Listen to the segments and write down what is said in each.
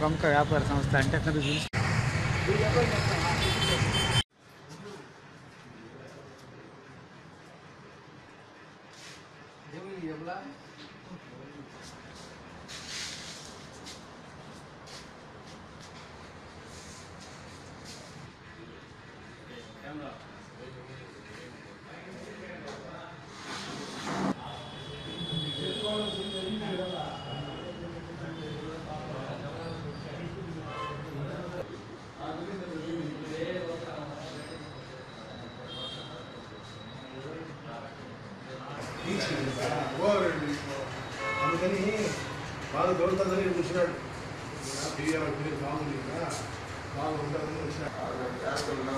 ప్రముఖ వ్యాపార సంస్థ అంటే అక్కడ చూసి ఓరండి అందుకని బాగా దొరుకుతుందని కూర్చున్నాడు బియ్యం బియ్యం బాగుంది కదా బాగా ఉంటుందని వచ్చినాడు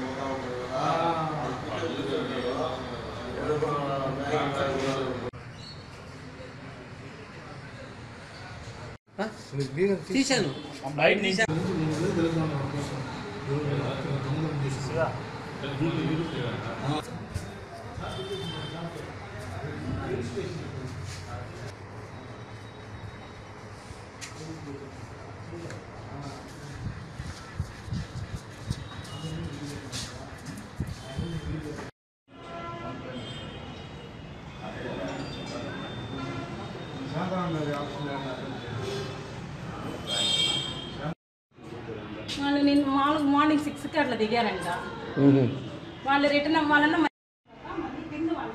తీశాను వాళ్ళు నేను మామూలుగా మార్నింగ్ సిక్స్కి అట్లా దిగారంట వాళ్ళు రిటర్న్ అవ్వాలన్నా మళ్ళీ కింద వాళ్ళు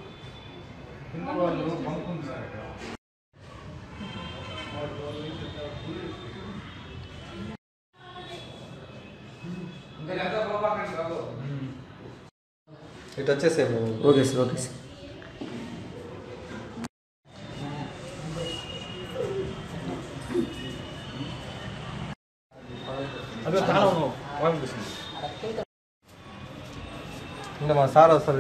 ఇటు వచ్చేసేమో ఓకే సార్ ఓకే సార్ అదే తాళం పంపిస్తుంది ఇంకా మా సార్ వస్తారు